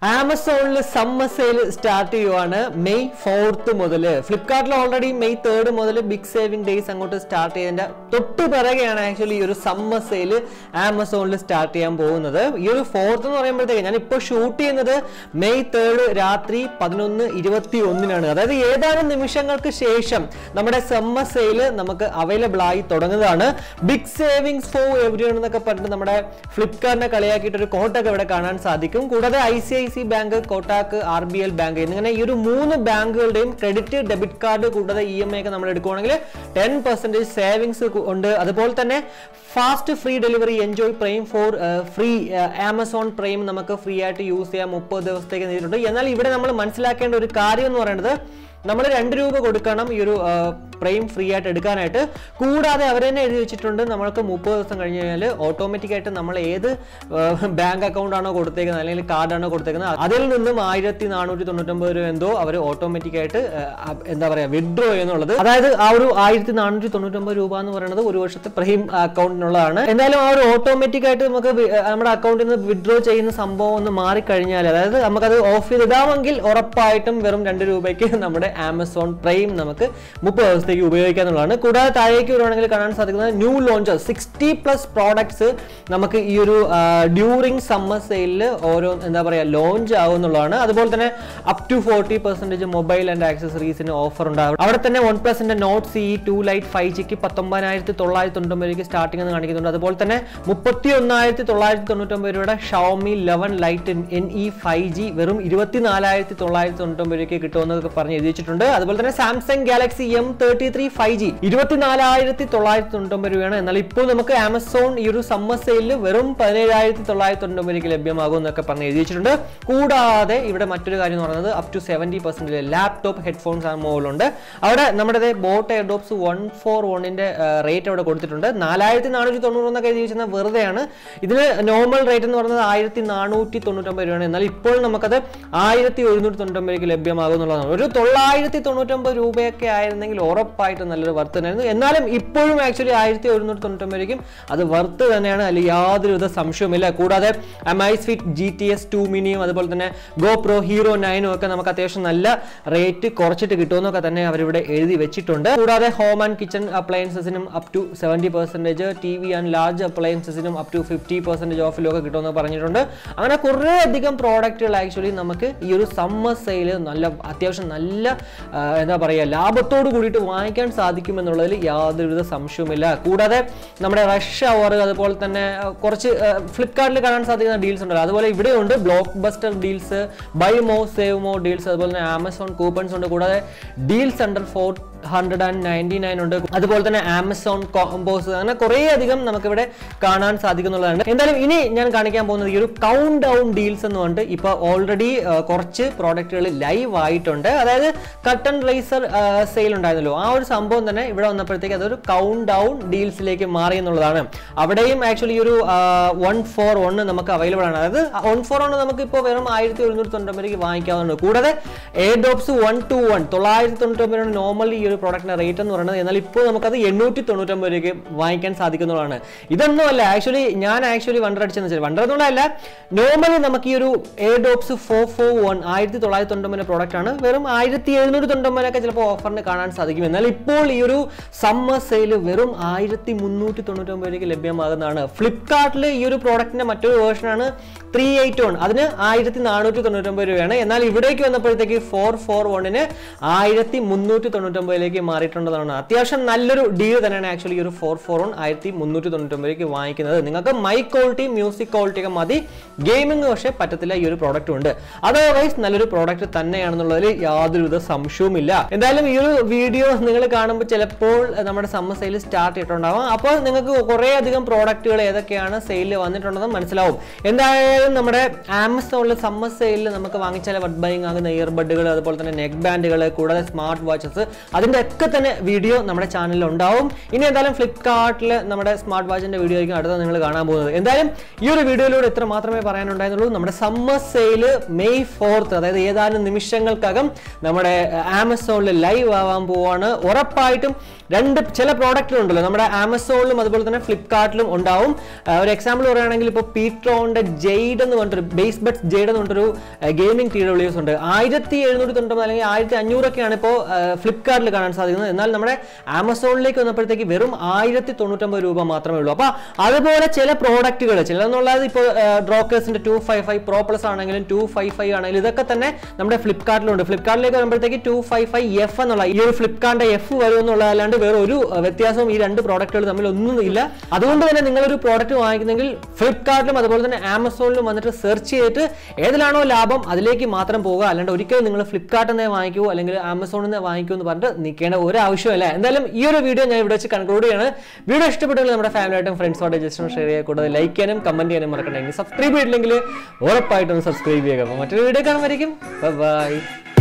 ആമസോണിൽ summer sale start ചെയ്യുവാണ് May fourth മുതൽ ഫ്ലിപ്കാർട്ടിൽ ഓൾറെഡി മെയ് തേർഡ് മുതൽ ബിഗ് സേവിംഗ് ഡേയ്സ് അങ്ങോട്ട് സ്റ്റാർട്ട് ചെയ്തതിന്റെ തൊട്ട് പിറകെയാണ് ആക്ച്വലി ഈ ഒരു സമ്മർ സെയിൽ ആമസോണിൽ സ്റ്റാർട്ട് ചെയ്യാൻ പോകുന്നത് ഈ ഒരു ഫോർത്ത് എന്ന് പറയുമ്പോഴത്തേക്ക് ഞാൻ ഇപ്പോൾ ഷൂട്ട് ചെയ്യുന്നത് മെയ് തേർഡ് രാത്രി പതിനൊന്ന് ഇരുപത്തി ഒന്നിനാണ് അതായത് ഏതാനും നിമിഷങ്ങൾക്ക് ശേഷം നമ്മുടെ സമ്മർ സെയിൽ നമുക്ക് അവൈലബിൾ ആയി തുടങ്ങുന്നതാണ് ബിഗ് സേവിങ്സ് ഫോർ എവരി എന്നൊക്കെ പറഞ്ഞിട്ട് നമ്മുടെ ഫ്ലിപ്കാർട്ടിനെ കളിയാക്കിയിട്ട് ഒരു കോട്ടൊക്കെ ഇവിടെ കാണാൻ സാധിക്കും കൂടാതെ I C I C bank Kotak R B L bank എന്നിങ്ങനെ ഈ ഒരു മൂന്ന് ബാങ്കുകളുടെയും ക്രെഡിറ്റ് ഡെബിറ്റ് കാർഡ് കൂടാതെ ഇ എം ഐ ഒക്കെ നമ്മൾ എടുക്കുകയാണെങ്കിൽ ടെൻ പെർസെൻറ്റേജ് സേവിങ്സ് ഉണ്ട് അതുപോലെ തന്നെ fast free delivery enjoy prime for free Amazon Prime നമുക്ക് ഫ്രീ ആയിട്ട് യൂസ് ചെയ്യാം മുപ്പത് ദിവസത്തേക്ക് നേരിട്ടുണ്ട് എന്നാൽ ഇവിടെ നമ്മൾ മനസ്സിലാക്കേണ്ട ഒരു കാര്യം എന്ന് പറയുന്നത് നമ്മൾ രണ്ട് രൂപ കൊടുക്കണം ഈ ഒരു പ്രൈം ഫ്രീ ആയിട്ട് എടുക്കാനായിട്ട് കൂടാതെ അവർ തന്നെ എഴുതി വെച്ചിട്ടുണ്ട് നമ്മൾക്ക് മുപ്പത് ദിവസം കഴിഞ്ഞ് കഴിഞ്ഞാൽ ഓട്ടോമാറ്റിക് ആയിട്ട് നമ്മൾ ഏത് ബാങ്ക് അക്കൗണ്ട് ആണോ കൊടുത്തേക്കുന്നത് അല്ലെങ്കിൽ കാർഡാണോ കൊടുത്തേക്കുന്നത് അതിൽ നിന്നും ആയിരത്തി നാനൂറ്റി തൊണ്ണൂറ്റൊമ്പത് രൂപ എന്തോ അവർ ഓട്ടോമാറ്റിക് ആയിട്ട് ആ, എന്താ പറയുക വിഡ്രോ എന്നുള്ളത് അതായത് ആ ഒരു ആയിരത്തി നാനൂറ്റി തൊണ്ണൂറ്റൊമ്പത് രൂപ എന്ന് പറയുന്നത് ഒരു വർഷത്തെ പ്രൈം അക്കൗണ്ടിനുള്ളതാണ് എന്തായാലും ആ ഒരു ഓട്ടോമാറ്റിക് ആയിട്ട് നമുക്ക് വി- നമ്മുടെ അക്കൗണ്ടിൽ നിന്ന് വിഡ്രോ ചെയ്യുന്ന സംഭവം ഒന്ന് മാറിക്കഴിഞ്ഞാൽ അതായത് നമുക്കത് ഓഫ് ചെയ്തിടാമെങ്കിൽ ഉറപ്പായിട്ടും വെറും രണ്ട് രൂപയ്ക്ക് നമ്മുടെ ആമസോൺ പ്രൈം നമുക്ക് മുപ്പത് ദിവസത്തേക്ക് ഉപയോഗിക്കാന്നുള്ളതാണ് കൂടാതെ താഴേക്ക് വരുവാണെങ്കിൽ കാണാൻ സാധിക്കുന്നത് new launch sixty plus products നമുക്ക് ഈ ഒരു ഡ്യൂറിങ് സമ്മർ സെയിലിൽ ഓരോ എന്താ പറയുക ലോഞ്ച് ആവുന്നുള്ളതാണ് അതുപോലെ തന്നെ up to forty percentage mobile and ആക്സസറീസിന് ഓഫർ ഉണ്ടാകും അവിടെ തന്നെ വൺ പ്ലസിന്റെ Nord C two lite five ജിക്ക് പത്തൊമ്പതിനായിരത്തി തൊള്ളായിരത്തി തൊണ്ണൂറ്റൊമ്പത് രൂപയ്ക്ക് സ്റ്റാർട്ടിംഗ് എന്ന് കാണിക്കുന്നുണ്ട് അതുപോലെ തന്നെ മുപ്പത്തി ഒന്നായിരത്തി തൊള്ളായിരത്തി തൊണ്ണൂറ്റൊമ്പത് രൂപയുടെ Xiaomi eleven lite N E five G വെറും ഇരുപത്തിനാലായിരത്തി തൊള്ളായിരത്തി തൊണ്ണൂറ്റൊമ്പത് രൂപയ്ക്ക് കിട്ടുമെന്നൊക്കെ പറഞ്ഞ് എഴുതി വെച്ചിട്ടുണ്ട് അതുപോലെ തന്നെ Samsung Galaxy M thirty three five G ഇരുപത്തിനാലായിരത്തി തൊള്ളായിരത്തി തൊണ്ണൂറ്റൊമ്പത് രൂപയാണ് എന്നാൽ ഇപ്പോൾ നമുക്ക് ആമസോൺ ഈ ഒരു സമ്മർ സെയിലിൽ വെറും പതിനേഴായിരത്തി തൊള്ളായിരത്തി തൊണ്ണൂറ്റൊമ്പത് രൂപയ്ക്ക് ലഭ്യമാകും എന്നൊക്കെ പറഞ്ഞ് എഴുതി വെച്ചിട്ടുണ്ട് കൂടാതെ ഇവിടെ മറ്റൊരു കാര്യം എന്ന് പറയുന്നത് up to seventy percent laptop headphones ആ മുകളിലുണ്ട് അവിടെ നമ്മുടെ ബോട്ട് എയർഡോപ്സ് വൺ ഫോർ വണ്ണിന്റെ റേറ്റ് അവിടെ കൊടുത്തിട്ടുണ്ട് നാലായിരത്തി നാനൂറ്റി തൊണ്ണൂറ് എന്നൊക്കെ എഴുതി വെച്ചാൽ വെറുതെയാണ് ഇതിന് നോർമൽ റേറ്റ് എന്ന് പറയുന്നത് ആയിരത്തി നാനൂറ്റി തൊണ്ണൂറ്റൊമ്പത് രൂപയാണ് എന്നാൽ ഇപ്പോൾ നമുക്കത് ആയിരത്തി ഒരുന്നൂറ്റി തൊണ്ണൂറ്റൊമ്പതിലേക്ക് ലഭ്യമാകും എന്നുള്ളതാണ് ഒരു തൊള്ളായിരത്തി തൊണ്ണൂറ്റൊമ്പത് രൂപയൊക്കെ ആയിരുന്നെങ്കിൽ ഉറപ്പായിട്ടും നല്ലൊരു വർത്ത് തന്നെയായിരുന്നു എന്നാലും ഇപ്പോഴും ആക്ച്വലി ആയിരത്തി ഒരുന്നൂറ്റി തൊണ്ണൂറ്റൊമ്പത് രൂപയ്ക്കും അത് വർത്ത് തന്നെയാണ് അതിൽ യാതൊരുവിധ സംശയവുമില്ല കൂടാതെ Amazfit G T S two മിനിയും അതുപോലെ തന്നെ ഗോപ്രോ ഹീറോ നയനും ഒക്കെ നമുക്ക് അത്യാവശ്യം നല്ല റേറ്റ് കുറച്ചിട്ട് കിട്ടുമെന്നൊക്കെ തന്നെ അവരിവിടെ എഴുതി വെച്ചിട്ടുണ്ട് കൂടാതെ ഹോം ആൻഡ് കിച്ചൺ അപ്ലയൻസസിനും up to seventy percentage T V and large അപ്ലയൻസസിനും അപ് ടു ഫിഫ്റ്റി പെർസെൻറ്റേജ് ഓഫിലൊക്കെ കിട്ടുമെന്ന് പറഞ്ഞിട്ടുണ്ട് അങ്ങനെ കുറേ അധികം പ്രോഡക്റ്റുകൾ ആക്ച്വലി നമുക്ക് ഈ ഒരു സമ്മർ സെയിൽ നല്ല അത്യാവശ്യം നല്ല ആ, എന്താ പറയുക ലാഭത്തോട് കൂടിയിട്ട് വാങ്ങിക്കാൻ സാധിക്കും എന്നുള്ളതിൽ യാതൊരുവിധ സംശയവുമില്ല കൂടാതെ നമ്മുടെ റഷ് അവർ അതുപോലെ തന്നെ ആ, കുറച്ച് ഫ്ലിപ്കാർട്ടിൽ കാണാൻ സാധിക്കുന്ന ഡീൽസ് ഉണ്ടല്ലോ അതുപോലെ ഇവിടെയുണ്ട് blockbuster deals buy more save more deals അതുപോലെ തന്നെ ആമസോൺ കൂപ്പൺസ് ഉണ്ട് കൂടാതെ deals under four hundred and ninety nine ഉണ്ട് അതുപോലെ തന്നെ ആമസോൺ കോമ്പോസ് അങ്ങനെ കുറേ അധികം നമുക്കിവിടെ കാണാൻ സാധിക്കുന്നുള്ളതാണ് എന്തായാലും ഇനി ഞാൻ കാണിക്കാൻ പോകുന്നത് ഈ ഒരു കൗണ്ട് ഡൗൺ ഡീൽസ് എന്ന് പറഞ്ഞിട്ട് ഇപ്പൊ ഓൾറെഡി കുറച്ച് പ്രോഡക്റ്റുകൾ ലൈവ് ആയിട്ടുണ്ട് അതായത് കട്ടൺ റൈസർ സെയിൽ ഉണ്ടായിരുന്നല്ലോ ആ ഒരു സംഭവം തന്നെ ഇവിടെ വന്നപ്പോഴത്തേക്ക് അതൊരു കൗണ്ട് ഡൗൺ ഡീൽസിലേക്ക് മാറി എന്നുള്ളതാണ് അവിടെയും ആക്ച്വലി ഒരു വൺ ഫോർ വൺ നമുക്ക് അവൈലബിൾ ആണ് അതായത് വൺ ഫോർ വൺ നമുക്ക് ഇപ്പോൾ വെറും ആയിരത്തി ഒരുന്നൂറ്റി തൊണ്ണൂറ്റൊമ്പതിലേക്ക് വാങ്ങിക്കാവുന്നുണ്ട് കൂടാതെ Airdopes one two one തൊള്ളായിരത്തി തൊണ്ണൂറ്റൊമ്പതിനാണ് നോർമലി ഈ ഒരു പ്രോഡക്റ്റിന്റെ റേറ്റ് എന്ന് പറയുന്നത് എന്നാൽ ഇപ്പോൾ നമുക്കത് എണ്ണൂറ്റി തൊണ്ണൂറ്റൊമ്പത് രൂപയ്ക്ക് വാങ്ങിക്കാൻ സാധിക്കുന്നതാണ് ഇതൊന്നുമല്ല ആക്ച്വലി ഞാൻ ആക്ച്വലി വണ്ടർ അടിച്ചെന്ന് വെച്ചാൽ വണ്ടർ എന്നുള്ളതല്ല നോർമലി നമുക്ക് ഈ ഒരു Airdopes four four one ആയിരത്തി തൊള്ളായിരത്തി തൊണ്ണൂറ്റൊമ്പതിന്റെ പ്രോഡക്റ്റ് ആണ് വെറും ആയിരത്തി എഴുന്നൂറ്റി തൊണ്ണൂറ്റൊമ്പതിനൊക്കെ ചിലപ്പോൾ ഓഫറിന് കാണാൻ സാധിക്കും എന്നാൽ ഇപ്പോൾ ഈ ഒരു സമ്മർ സെയിൽ വെറും ആയിരത്തി മുന്നൂറ്റി തൊണ്ണൂറ്റൊമ്പത് രൂപയ്ക്ക് ലഭ്യമാകുന്നതാണ് ഫ്ലിപ്കാർട്ടിൽ ഈ ഒരു പ്രോഡക്റ്റിന്റെ മറ്റൊരു വേർഷനാണ് ത്രീ എയ്റ്റ് വൺ അതിന് ആയിരത്തി നാനൂറ്റി തൊണ്ണൂറ്റൊമ്പത് രൂപയാണ് എന്നാൽ ഇവിടേക്ക് വന്നപ്പോഴത്തേക്ക് ഫോർ ഫോർ വണ്ണിന് ആയിരത്തി മുന്നൂറ്റി തൊണ്ണൂറ്റൊമ്പതിലേക്ക് മാറിയിട്ടുള്ളതാണ് അത്യാവശ്യം നല്ലൊരു ഡീൽ തന്നെയാണ് ആക്ച്വലി ഈ ഒരു ഫോർ ഫോർ വൺ ആയിരത്തി മുന്നൂറ്റി തൊണ്ണൂറ്റൊമ്പതിലേക്ക് വാങ്ങിക്കുന്നത് നിങ്ങൾക്ക് മൈ ക്വാളിറ്റി മ്യൂസിക് ക്വാളിറ്റി ഒക്കെ മതി ഗെയിമിംഗ് പക്ഷേ പറ്റത്തില്ല ഈ ഒരു പ്രോഡക്റ്റ് ഉണ്ട് അതർവൈസ് നല്ലൊരു പ്രോഡക്റ്റ് തന്നെയാണെന്നുള്ളതിൽ യാതൊരുവിധ സംശയവുമില്ല എന്തായാലും ഈ ഒരു വീഡിയോ നിങ്ങൾ കാണുമ്പോൾ ചിലപ്പോൾ നമ്മുടെ സമ്മർ സെയിൽ സ്റ്റാർട്ട് ചെയ്തിട്ടുണ്ടാവാം അപ്പോൾ നിങ്ങൾക്ക് കുറേ അധികം പ്രോഡക്റ്റുകൾ ഏതൊക്കെയാണ് സെയിലിൽ വന്നിട്ടുണ്ടെന്ന് മനസ്സിലാവും എന്തായാലും നമ്മുടെ ആമസോണിൽ സമ്മർ സെയിലിൽ നമുക്ക് വാങ്ങിച്ചാൽ വഡ് ബൈങ് ആകുന്ന ഇയർബഡുകൾ അതുപോലെ തന്നെ നെക്ക് ബാൻഡുകൾ കൂടാതെ സ്മാർട്ട് വാച്ചസ് അതിന്റെ അതിൻ്റെ ഒക്കെ തന്നെ വീഡിയോ നമ്മുടെ ചാനലിൽ ഉണ്ടാവും ഇനി എന്തായാലും ഫ്ലിപ്കാർട്ടിൽ നമ്മുടെ സ്മാർട്ട് വാച്ചിൻ്റെ വീഡിയോ ആയിരിക്കും അടുത്ത നിങ്ങൾ കാണാൻ പോകുന്നത് എന്തായാലും ഈ ഒരു വീഡിയോയിലൂടെ ഇത്ര മാത്രമേ പറയാനുണ്ടായിരുന്നുള്ളൂ നമ്മുടെ സമ്മർ സെയിൽ മെയ് ഫോർത്ത് അതായത് ഏതാനും നിമിഷങ്ങൾക്കകം നമ്മുടെ ആമസോണിൽ ലൈവ് ആവാൻ പോവാണ് ഉറപ്പായിട്ടും രണ്ട് ചില പ്രോഡക്റ്റുകളുണ്ടല്ലോ നമ്മുടെ ആമസോണിലും അതുപോലെ തന്നെ ഫ്ലിപ്കാർട്ടിലും ഉണ്ടാവും ആ, ഒരു എക്സാമ്പിൾ പറയുകയാണെങ്കിൽ ഇപ്പോൾ പീട്രോന്റെ ജെയ്ഡ് എന്ന് പറഞ്ഞിട്ടൊരു ബേസ് ബഡ്സ് ജെയ്ഡ് എന്ന് പറഞ്ഞിട്ടൊരു ഗെയിമിംഗ് ടി ഡബ്ല്യൂസ് ഉണ്ട് ആയിരത്തി എഴുന്നൂറ്റി തൊണ്ണൂറ് അല്ലെങ്കിൽ ആയിരത്തി അഞ്ഞൂറൊക്കെയാണ് ഇപ്പോൾ ഫ്ലിപ്കാർട്ടിൽ കാണാൻ സാധിക്കുന്നത് എന്നാൽ നമ്മുടെ ആമസോണിലേക്ക് വന്നപ്പോഴത്തേക്ക് വെറും ആയിരത്തി തൊണ്ണൂറ്റൊമ്പത് രൂപ മാത്രമേ ഉള്ളൂ അപ്പോൾ അതുപോലെ ചില പ്രോഡക്റ്റുകൾ ചിലതെന്നുള്ളത് ഇപ്പോൾ ഡ്രോക്കേഴ്സിന്റെ two five five pro plus ആണെങ്കിലും ടു ഫൈവ് ഫൈവ് ആണെങ്കിലും ഇതൊക്കെ തന്നെ നമ്മുടെ ഫ്ലിപ്കാർട്ടിലുണ്ട് ഫ്ലിപ്കാർട്ടിലേക്ക് വരുമ്പോഴത്തേക്ക് ടു ഫൈവ് ഫൈവ് എഫ് എന്നുള്ള ഈ ഒരു ഫ്ലിപ്കാർട്ടിന്റെ എഫ് വരും എന്നുള്ളതല്ലാണ്ട് വേറെ ഒരു അഹ്, വ്യത്യാസവും ഈ രണ്ട് പ്രോഡക്റ്റുകൾ തമ്മിൽ ഒന്നും ഇല്ല അതുകൊണ്ട് തന്നെ നിങ്ങളൊരു പ്രോഡക്റ്റ് വാങ്ങിക്കുന്നെങ്കിൽ ഫ്ലിപ്കാർട്ടിലും അതുപോലെ തന്നെ ആമസോണിലും വന്നിട്ട് സെർച്ച് ചെയ്തിട്ട് ഏതിലാണോ ലാഭം അതിലേക്ക് മാത്രം പോകുക അല്ലാണ്ട് ഒരിക്കലും നിങ്ങൾ ഫ്ലിപ്കാർട്ടിൽ നിന്ന് വാങ്ങിക്കൂ അല്ലെങ്കിൽ ആമസോണിൽ നിന്ന് വാങ്ങിക്കൂ എന്ന് പറഞ്ഞിട്ട് നിൽക്കേണ്ട ഒരു ആവശ്യമില്ല എന്തായാലും ഈ ഒരു വീഡിയോ ഞാൻ ഇവിടെ വെച്ച് കൺക്ലൂഡ് ചെയ്യാണ് വീഡിയോ ഇഷ്ടപ്പെട്ടെങ്കിൽ നമ്മുടെ ഫാമിലിയായിട്ടും ഫ്രണ്ട്സോടെ ജസ്റ്റ് ഷെയർ ചെയ്യുക കൂടാതെ ലൈക്ക് ചെയ്യാനും കമന്റ് ചെയ്യാനും മറക്കണ്ടെങ്കിൽ സബ്സ്ക്രൈബ് ചെയ്തില്ലെങ്കിൽ ഉറപ്പായിട്ടും സബ്സ്ക്രൈബ് ചെയ്യുക അപ്പോൾ മറ്റൊരു വീഡിയോ കാണുമായിരിക്കും ബൈ